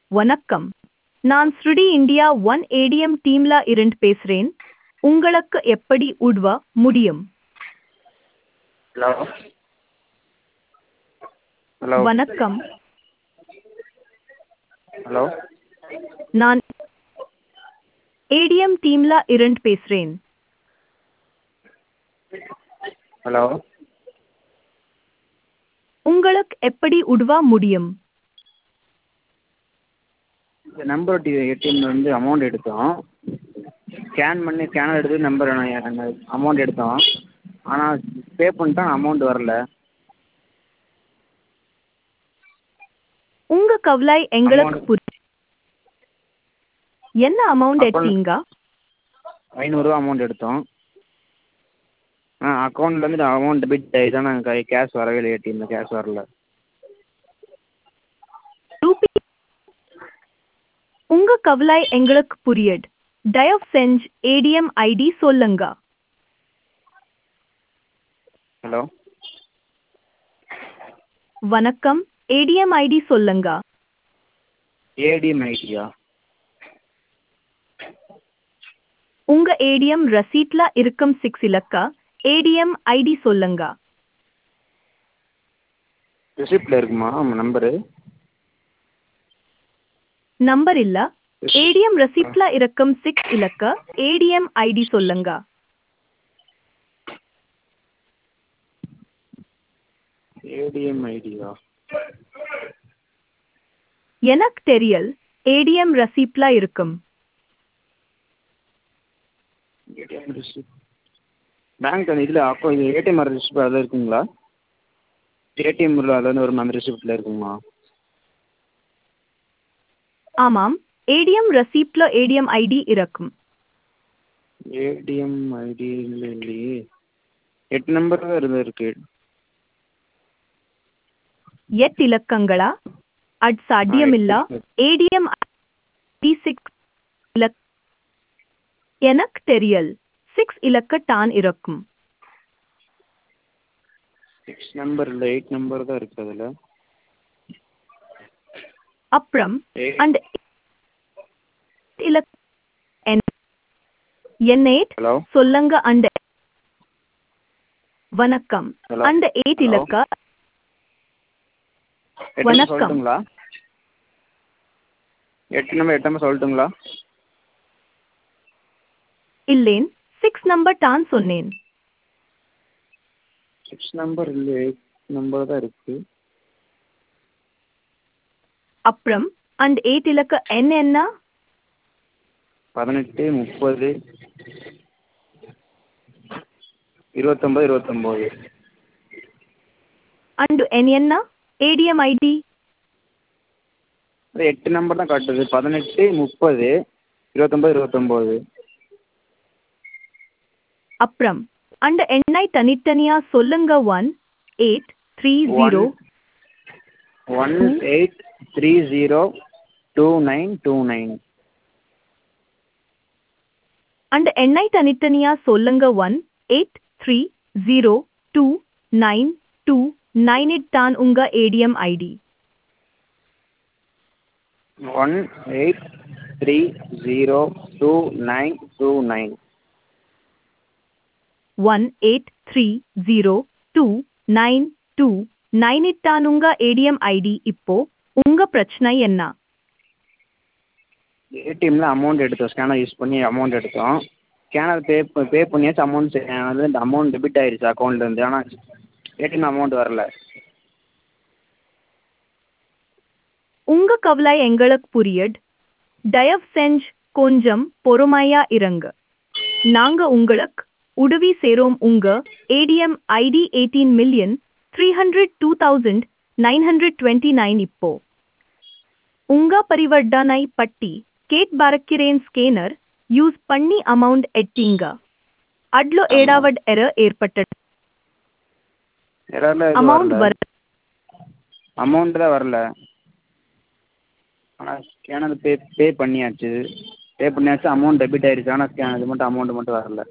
வணக்கம் நான் ஸ்ருடி இந்தியா ஒன் ஏடிஎம் டீம்ல இருந்து பேசுறேன் உங்களுக்கு எப்படி உதவ முடியும் ஹலோ ஹலோ வணக்கம் ஹலோ நான் ஏடிஎம் டீம்ல இருந்து பேசுறேன் ஹலோ உங்களுக்கு எப்படி உதவ முடியும் இந்த நம்பர் டி ஏடிஎம்ல இருந்து அமௌண்ட் எடுத்தோம் ஸ்கேன் பண்ணி ஸ்கேனர் எடுத்து நம்பர் அமௌண்ட் எடுத்தோம் ஆனால் பே பண்ணிட்டோம் அமௌண்ட் வரல உங்க கவலை எங்களுக்கு Amount- புரியும் என்ன அமௌண்ட் Account- எடுத்தீங்க ஐநூறுரூவா அமௌண்ட் எடுத்தோம் ஆ அக்கௌண்ட்லேருந்து அமௌண்ட் டெபிட் ஆகிடுச்சு ஆனால் கை கேஷ் வரவே இல்லை ஏடிஎம்ல கேஷ் வரல ரூபி உங்க கவலை எங்களுக்கு புரியுது தயவு செஞ்சு ஏடிஎம் ஐடி சொல்லுங்க ஹலோ வணக்கம் ஏடிஎம் ஐடி சொல்லுங்க ஏடிஎம் ஐடியா உங்க ஏடிஎம் ரசீட்ல இருக்கும் சிக்ஸ் இலக்க ஏடிஎம் ஐடி சொல்லுங்க ரிசிப்டில் இருக்குமா நம்பரு நம்பர் இல்ல ஏடிஎம் ரசீட்ல இருக்கும் சிக்ஸ் இலக்க ஏடிஎம் ஐடி சொல்லுங்க ஏடிஎம் ஐடியா எனக்கு தெரியல் ஏடிஎம் ரசீட்ல இருக்கும் ஏடிஎம் ரிசிப்ட் பேங்க் அந்த இதில் அப்போ இது ஏடிஎம் ரிசிப்ட் அதில் இருக்குங்களா ஏடிஎம் அதில் வந்து ஒரு அந்த ரிசிப்டில் இருக்குங்களா ஆமாம் ஏடிஎம் ரசீட்ல ஏடிஎம் ஐடி இருக்கும் ஏடிஎம் ஐடி இல்லை இல்லையே எட்டு நம்பர் தான் இருந்து இருக்கு எட்டு இலக்கங்களா அது சாத்தியமில்ல ஏடிஎம் ஐடி சிக்ஸ் இலக் எனக்கு தெரியல் சிக்ஸ் இலக்க தான் இருக்கும் சிக்ஸ் நம்பர் இல்லை எயிட் நம்பர் தான் இருக்கு அதில் அப்புறம் அந்த இலக்க என்ன ஹலோ சொல்லுங்க அந்த வணக்கம் Hello. அந்த எயிட் Hello. இலக்க எட்டு நம்பர் வணக்கம். சொல்லட்டுங்களா எட்டு நம்பர் எட்டு நம்பர் சொல்லட்டுங்களா இல்லேன் சிக்ஸ் நம்பர் தான் சொன்னேன் சிக்ஸ் நம்பர் இல்லை எயிட் நம்பர் தான் இருக்கு அப்புறம் அந்த எயிட் இலக்க என்ன என்ன பதினெட்டு முப்பது இருபத்தொம்பது இருபத்தொம்போது அண்டு என் என்ன ஏடிஎம் ஐடி அது எட்டு நம்பர் தான் காட்டுது பதினெட்டு முப்பது இருபத்தொம்பது இருபத்தொம்போது அப்புறம் அந்த எண்ணை தனித்தனியா சொல்லுங்க one eight three zero one eight three zero two nine two nine அந்த எண்ணை தனித்தனியா சொல்லுங்க one eight three zero two nine two nine eight தான் உங்க ATM ID one eight three zero two nine two nine one eight three zero two nine two nine eight தான் உங்க ATM ID இப்போ உங்க பிரச்சனை என்ன ஏடிஎம்ல அமௌண்ட் எடுத்தோம் ஸ்கேனர் யூஸ் பண்ணி அமௌண்ட் எடுத்தோம் ஸ்கேனர் பே பே பண்ணியாச்சு அமௌண்ட் அது இந்த அமௌண்ட் டெபிட் ஆயிடுச்சு அக்கௌண்ட்லேருந்து ஆனால் ஏடிஎம் அமௌண்ட் வரல உங்க கவலை எங்களுக்கு புரியுது தயவு செஞ்சு கொஞ்சம் பொறுமையா இருங்க நாங்க உங்களுக்கு உதவி சேரோம் உங்க ATM ID eighteen million three hundred two thousand nine hundred twenty nine இப்போ உங்க பரிவர்த்தனை பட்டி கேட் பறக்கிறேன் ஸ்கேனர் யூஸ் பண்ணி அமௌண்ட் எட்டீங்க அட்லோ ஏடாவட் எரர் ஏற்பட்டது எரர்ல அமௌண்ட் வர அமௌண்ட் தான் வரல ஆனால் ஸ்கேனர் பே பே பண்ணியாச்சு பே பண்ணியாச்சு அமௌண்ட் டெபிட் ஆயிடுச்சு ஆனால் ஸ்கேன் இது மட்டும் அமௌண்ட் மட்டும் வரல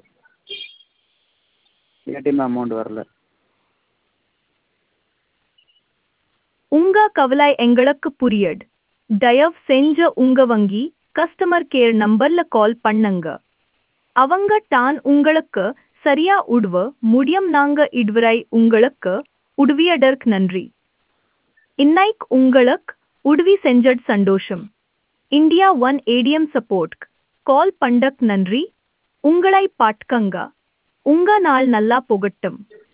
ஏடிஎம் அமௌண்ட் வரல உங்க கவலை எங்களுக்கு புரியுது தயவு செஞ்ச உங்க வங்கி கஸ்டமர் கேர் நம்பர்ல கால் பண்ணுங்க அவங்க தான் உங்களுக்கு சரியா உதவ முடியும் நாங்க இதுவரை உங்களுக்கு உதவியதற்கு நன்றி இன்னைக்கு உங்களுக்கு உதவி செஞ்சது சந்தோஷம் India one ATM support call பண்டக் நன்றி உங்களை பாட்கங்க உங்க நாள் நல்லா போகட்டும்